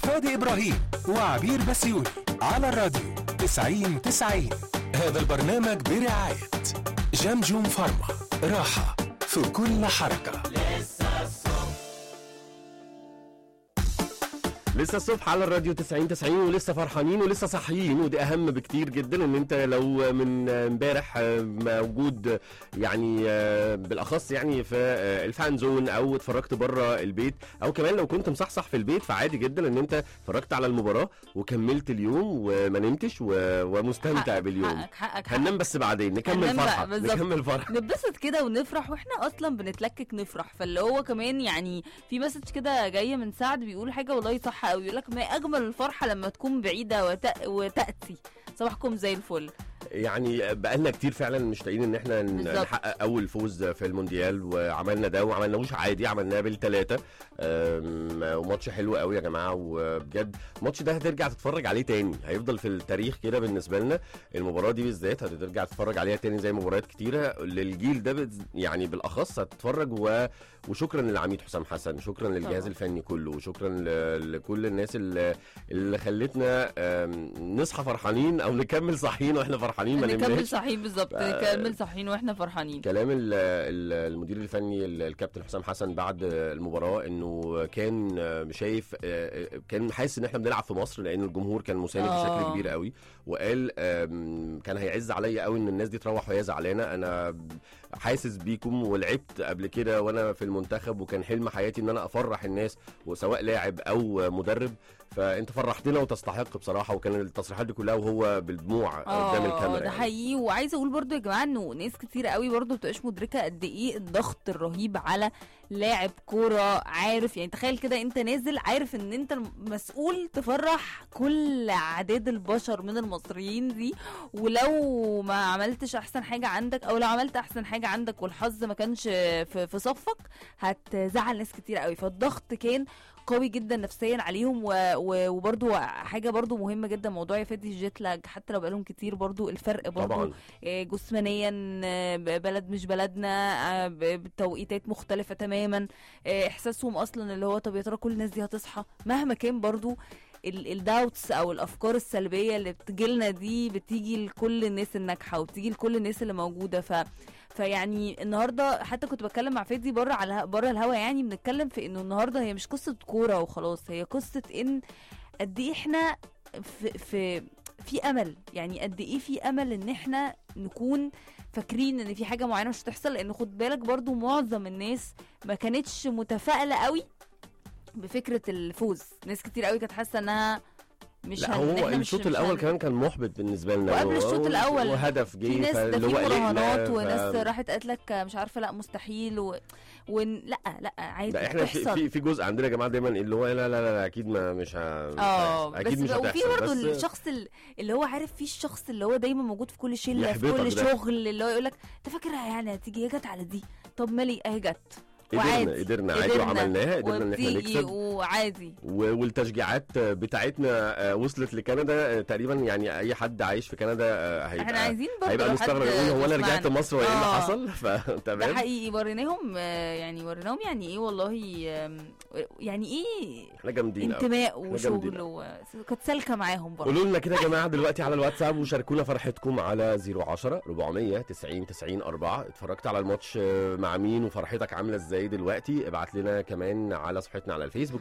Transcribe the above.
فادي إبراهيم وعبير بسيوني على الراديو 90 90 هذا البرنامج برعاية جمجم فارما راحة في كل حركة لسه الصبح على الراديو 90 90 ولسه فرحانين ولسه صاحيين ودي اهم بكتير جدا ان انت لو من امبارح موجود يعني بالاخص يعني في الفان زون او اتفرجت بره البيت او كمان لو كنت مصحصح في البيت فعادي جدا ان انت اتفرجت على المباراه وكملت اليوم وما نمتش و- ومستمتع حقك- باليوم حقك حقك حقك. هننام بس بعدين نكمل هننام بقى، فرحه بالظبط. نكمل فرحه نتبسط كده ونفرح واحنا اصلا بنتلكك نفرح فاللي هو كمان يعني في مسج كده جايه من سعد بيقول حاجه والله صح قوي يقول لك ما اجمل الفرحه لما تكون بعيده وت... وتاتي صباحكم زي الفل يعني بقالنا كتير فعلا مش لاقيين ان احنا ن- بالظبط. نحقق اول فوز في المونديال وعملنا ده وما عملناهوش عادي عملناه بالثلاثه وماتش حلو قوي يا جماعه وبجد الماتش ده هترجع تتفرج عليه تاني هيفضل في التاريخ كده بالنسبه لنا المباراه دي بالذات هترجع تتفرج عليها تاني زي مباريات كتيره للجيل ده بت- يعني بالاخص هتتفرج و... وشكرا للعميد حسام حسن شكرا للجهاز طبعا. الفني كله وشكرا ل... لكل الناس اللي, اللي خلتنا آم، نصحى فرحانين او نكمل صاحيين واحنا فرحانين ما نكمل نمناش صاحيين بالظبط نكمل صاحيين واحنا فرحانين كلام ال- ال- المدير الفني ال- الكابتن حسام حسن بعد المباراه انه كان شايف كان حاسس ان احنا بنلعب في مصر لان الجمهور كان مساند آه. بشكل كبير قوي وقال آم، كان هيعز عليا قوي ان الناس دي تروح وهي زعلانه انا حاسس بيكم ولعبت قبل كده وانا في المنتخب وكان حلم حياتي ان انا افرح الناس وسواء لاعب او مدرب فانت فرحتنا وتستحق بصراحه وكان التصريحات دي كلها وهو بالدموع قدام الكاميرا ده يعني. حقيقي وعايزه اقول برضو يا جماعه انه ناس كتير قوي برضو بتبقاش مدركه قد ايه الضغط الرهيب على لاعب كوره عارف يعني تخيل كده انت نازل عارف ان انت مسؤول تفرح كل اعداد البشر من المصريين دي ولو ما عملتش احسن حاجه عندك او لو عملت احسن حاجه عندك والحظ ما كانش في, في صفك هتزعل ناس كتير قوي فالضغط كان قوي جدا نفسيا عليهم و... و... وبرضو حاجه برضو مهمه جدا موضوع يفادي الجيت لاج حتى لو بقالهم كتير برضو الفرق برضو طبعا آه، جسمانيا آه، بلد مش بلدنا آه، ب- بتوقيتات مختلفة تماما آه، احساسهم اصلا اللي هو طب يا ترى كل الناس دي هتصحى مهما كان برضو الداوتس او الافكار السلبيه اللي بتجيلنا دي بتيجي لكل الناس الناجحه وبتيجي لكل الناس اللي موجوده ف فيعني النهارده حتى كنت بتكلم مع فادي بره على بره الهوا يعني بنتكلم في انه النهارده هي مش قصه كوره وخلاص هي قصه ان قد ايه احنا في في في امل يعني قد ايه في امل ان احنا نكون فاكرين ان في حاجه معينه مش هتحصل لان خد بالك برضو معظم الناس ما كانتش متفائله قوي بفكره الفوز ناس كتير قوي كانت حاسه انها مش لا هن- إن هو إحنا مش- الشوط مش الاول هن- كمان كان محبط بالنسبه لنا وقبل و- الشوط و- الأول وهدف جه في ناس ده فاللي في هو قلقنا، مراهنات ف- وناس راحت قالت لك مش عارفه لا مستحيل و... ون... لا لا عادي لا احنا في, بتحصل. في في جزء عندنا يا جماعه دايما اللي هو لا لا لا, لا اكيد ما مش ه... اه مش هيحصل. اكيد بس مش بقى- هتحصل وفي برضه بس الشخص ال- اللي هو عارف في الشخص اللي هو دايما موجود في كل شله في يحبطك كل ده. شغل اللي هو يقول لك انت فاكرها يعني هتيجي هي جت على دي طب مالي اهي جت قدرنا وعادي قدرنا عادي وعملناها قدرنا ان احنا وبتيجي نكسب وعادي و- والتشجيعات بتاعتنا آه، وصلت لكندا آه، تقريبا يعني اي حد عايش في كندا آه، احنا هيبقى عايزين برضه هيبقى لو مستغرب حد يقول هو انا رجعت بيسمعنا. مصر وايه اللي آه. حصل ده فتمام حقيقي وريناهم آه، يعني وريناهم يعني ايه والله آم، يعني ايه احنا جامدين قوي انتماء جامدين وشغل أوي. و... كانت سالكه معاهم برضه قولوا لنا كده يا جماعه دلوقتي على الواتساب وشاركونا فرحتكم على 010 400 90 90 4 اتفرجت على الماتش آه، مع مين وفرحتك عامله ازاي دلوقتي ابعت لنا كمان على صفحتنا على الفيسبوك